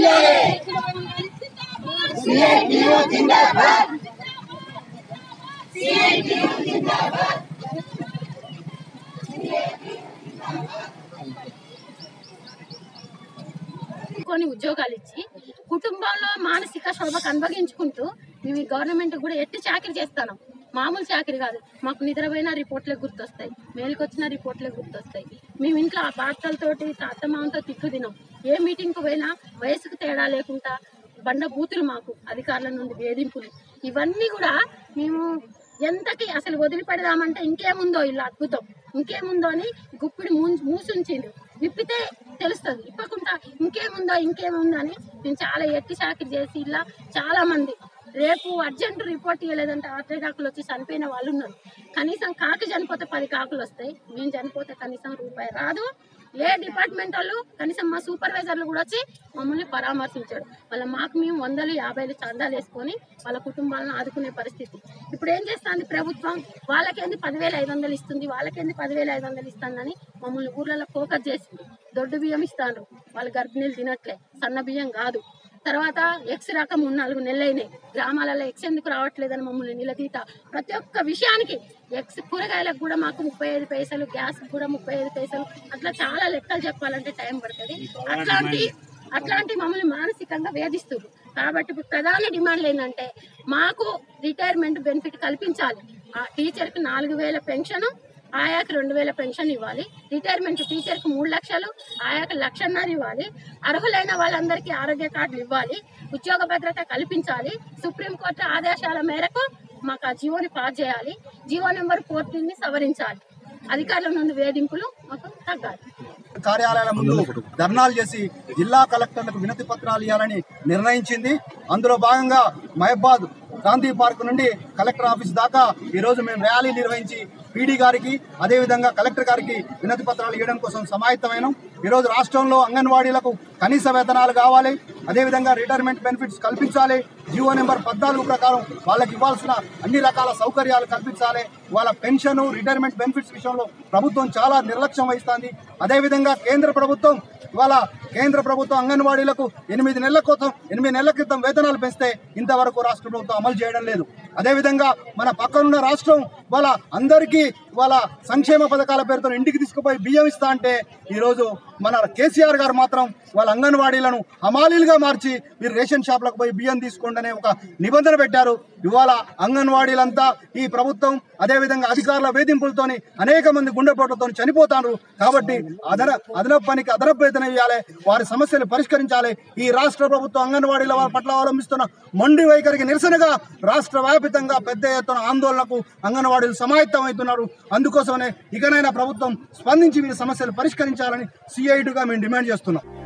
కొన్ని ఉద్యోగాలు ఇచ్చి కుటుంబంలో మానసిక శోభకు అనుభవించుకుంటూ మేము ఈ గవర్నమెంట్ కూడా ఎట్టి చాకరీ చేస్తాను మామూలు చాకరీ కాదు మాకు నిద్రపోయిన రిపోర్ట్లే గుర్తొస్తాయి మేలుకొచ్చిన రిపోర్ట్లే గుర్తొస్తాయి మేము ఇంట్లో ఆ బాధలతోటి అత్తమామతో తిట్టు తినాం ఏ మీటింగ్కి పోయినా వయసుకు తేడా లేకుండా బండ బూతులు మాకు అధికారుల నుండి వేధింపులు ఇవన్నీ కూడా మేము ఎంతకి అసలు వదిలిపెడదామంటే ఇంకేముందో ఇలా అద్భుతం ఇంకేముందో అని గుప్పిడి మూసి మూసుంచిండు విప్పితే తెలుస్తుంది ఇప్పకుండా ఇంకేముందో ఇంకేముందో అని మేము చాలా ఎట్టి చాకరీ చేసి ఇలా చాలా మంది రేపు అర్జెంట్ రిపోర్ట్ ఇవ్వలేదంటే హార్ట్ అటాకులు వచ్చి చనిపోయిన వాళ్ళు ఉన్నారు కనీసం కాకి చనిపోతే పది కాకులు వస్తాయి మేము చనిపోతే కనీసం రూపాయి రాదు ఏ డిపార్ట్మెంట్ వాళ్ళు కనీసం మా సూపర్వైజర్లు కూడా వచ్చి మమ్మల్ని పరామర్శించాడు వాళ్ళ మాకు మేము వందలు యాభైలు చందాలు వేసుకొని వాళ్ళ కుటుంబాలను ఆదుకునే పరిస్థితి ఇప్పుడు ఏం చేస్తుంది ప్రభుత్వం వాళ్ళకేంది పదివేల ఐదు వందలు ఇస్తుంది వాళ్ళకేంది పదివేల ఐదు వందలు ఇస్తుందని మమ్మల్ని ఊర్లలో ఫోకస్ చేసింది దొడ్డు బియ్యం ఇస్తాను వాళ్ళు గర్భిణీలు తినట్లే సన్న బియ్యం కాదు తర్వాత ఎక్స్ రకం మూడు నాలుగు నెలలైనాయి గ్రామాలలో ఎక్స్ ఎందుకు రావట్లేదని మమ్మల్ని నిలదీత ప్రతి ఒక్క విషయానికి ఎక్స్ కూరగాయలకు కూడా మాకు ముప్పై ఐదు పైసలు గ్యాస్ కూడా ముప్పై ఐదు పైసలు అట్లా చాలా లెక్కలు చెప్పాలంటే టైం పడుతుంది అట్లాంటి అట్లాంటి మమ్మల్ని మానసికంగా వేధిస్తారు కాబట్టి ఇప్పుడు ప్రధాన డిమాండ్లు ఏంటంటే మాకు రిటైర్మెంట్ బెనిఫిట్ కల్పించాలి ఆ టీచర్కి నాలుగు వేల పెన్షన్ ఆయాకి రెండు వేల పెన్షన్ ఇవ్వాలి రిటైర్మెంట్ టీచర్కి మూడు లక్షలు ఆయాకి లక్షన్నర ఇవ్వాలి అర్హులైన వాళ్ళందరికీ ఆరోగ్య కార్డులు ఇవ్వాలి ఉద్యోగ భద్రత కల్పించాలి సుప్రీంకోర్టు ఆదేశాల మేరకు మాకు ఆ జీవోని పాస్ చేయాలి జీవో నెంబర్ ఫోర్టీన్ ని సవరించాలి అధికారుల నుండి వేధింపులు మాకు తగ్గాలి కార్యాలయాల ముందు ధర్నాలు చేసి జిల్లా కలెక్టర్లకు వినతి పత్రాలు ఇవ్వాలని నిర్ణయించింది అందులో భాగంగా మహబాద్ గాంధీ పార్క్ నుండి కలెక్టర్ ఆఫీస్ దాకా ఈ రోజు మేము ర్యాలీ నిర్వహించి పీడీ గారికి అదేవిధంగా కలెక్టర్ గారికి వినతి పత్రాలు ఇవ్వడం కోసం సమాయత్తమైనాం ఈ రోజు రాష్ట్రంలో అంగన్వాడీలకు కనీస వేతనాలు కావాలి అదేవిధంగా రిటైర్మెంట్ బెనిఫిట్స్ కల్పించాలి జియో నెంబర్ పద్నాలుగు ప్రకారం వాళ్ళకి ఇవ్వాల్సిన అన్ని రకాల సౌకర్యాలు కల్పించాలి వాళ్ళ పెన్షన్ రిటైర్మెంట్ బెనిఫిట్స్ విషయంలో ప్రభుత్వం చాలా నిర్లక్ష్యం వహిస్తుంది అదేవిధంగా కేంద్ర ప్రభుత్వం ఇవాళ కేంద్ర ప్రభుత్వం అంగన్వాడీలకు ఎనిమిది నెలల కోసం ఎనిమిది నెలల క్రితం వేతనాలు పెంచితే ఇంతవరకు రాష్ట్ర ప్రభుత్వం అమలు చేయడం లేదు అదేవిధంగా మన పక్కనున్న రాష్ట్రం వాళ్ళ అందరికీ వాళ్ళ సంక్షేమ పథకాల పేరుతో ఇంటికి తీసుకుపోయి బియ్యం ఇస్తా అంటే ఈరోజు మన కేసీఆర్ గారు మాత్రం వాళ్ళ అంగన్వాడీలను హమాలీలుగా మార్చి మీరు రేషన్ షాప్లకు పోయి బియ్యం తీసుకోండి అనే ఒక నిబంధన పెట్టారు ఇవాళ అంగన్వాడీలంతా ఈ ప్రభుత్వం అదేవిధంగా అధికారుల వేధింపులతోని అనేక మంది గుండెపోట్లతో చనిపోతారు కాబట్టి అదన అదనపు పనికి అదనపు వేతనం ఇవ్వాలి వారి సమస్యలు పరిష్కరించాలి ఈ రాష్ట్ర ప్రభుత్వం అంగన్వాడీల వారి పట్ల అవలంబిస్తున్న మొండి వైఖరికి నిరసనగా రాష్ట్ర వ్యాపితంగా పెద్ద ఎత్తున ఆందోళనకు అంగన్వాడీలు సమాయత్తం అవుతున్నారు అందుకోసమనే ఇకనైనా ప్రభుత్వం స్పందించి వీరి సమస్యలు పరిష్కరించాలని సిఐటిగా మేము డిమాండ్ చేస్తున్నాం